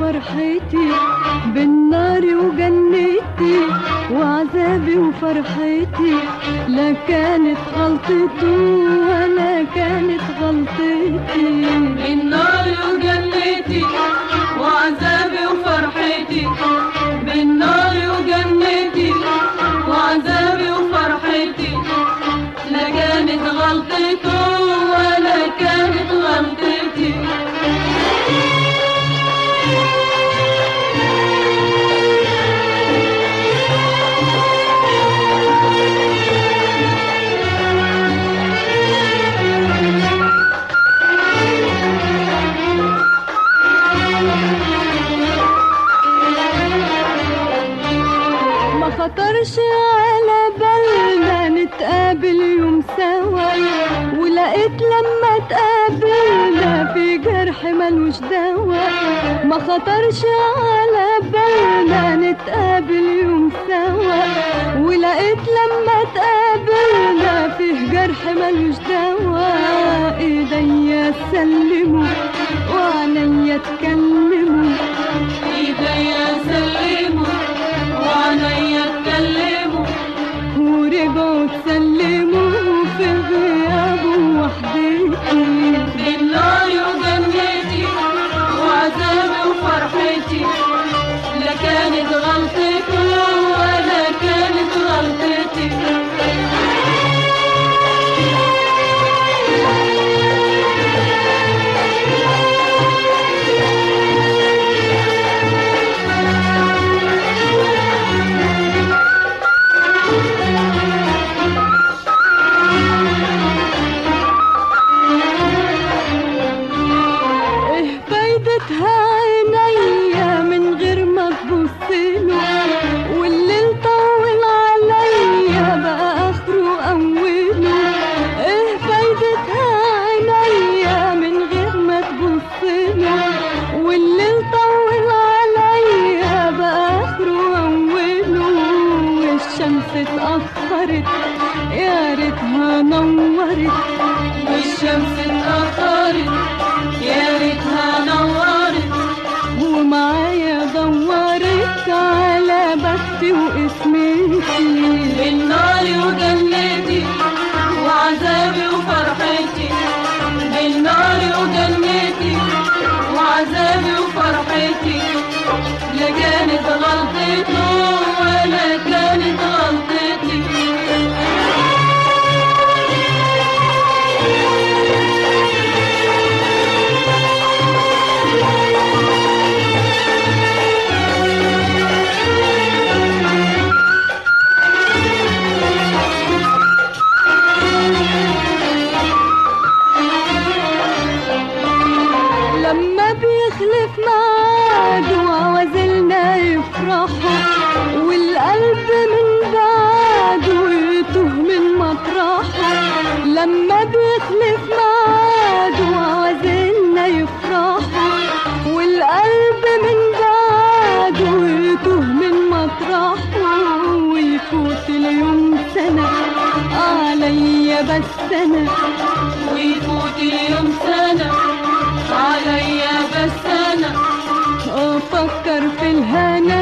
وفرحتي بالنار وجنتي وعذابي وفرحتي لا كانت غلطته ولا كانت غلطتي بالنار وجنتي وعذابي وفرحتي بالنار وجنتي وعذابي وفرحتي لا كانت غلطته ولا كانت غلطتي ما خطرش على بالنا نتقابل يوم سوا ولقيت لما تقابلنا في جرح ملوش دوا ما خطرش على بالنا نتقابل يوم سوا ولقيت لما تقابلنا فيه جرح ملوش دوا ايديا سلموا وعينيا اتكلموا ايديا سلموا وعينيا اتكلموا ورجعوا تسلموا في غيابه وحدتي بالنار وجنتي وعذابي وفرحتي لا كانت غلطته ولا كانت غلطتي ايه فايدتها عينيا من غير ما تبصله والليل طول عليا بقى اخره اوله ايه فايدتها عينيا من غير ما تبصله والليل طول عليا بقى اخره اوله والشمس اتأخرت يا ريتها نورت والشمس اتأخرت يا ريتها نورت ومعايا دورت على بختي واسمتي بالنار وجنتي وعذابي وفرحتي بالنار وجنتي وعذابي وفرحتي لا كانت غلطته ولا كانت غلطتي لما بيخلف ميعاده وعوازلنا يفرحوا والقلب من بعده يتوه من مطرحه لما بيخلف ميعاده وعوازلنا يفرحوا والقلب من بعده يتوه من مطرحه ويفوت اليوم سنة عليا بس أنا ويفوت اليوم سنة عليا بس أنا أفكر في الهنا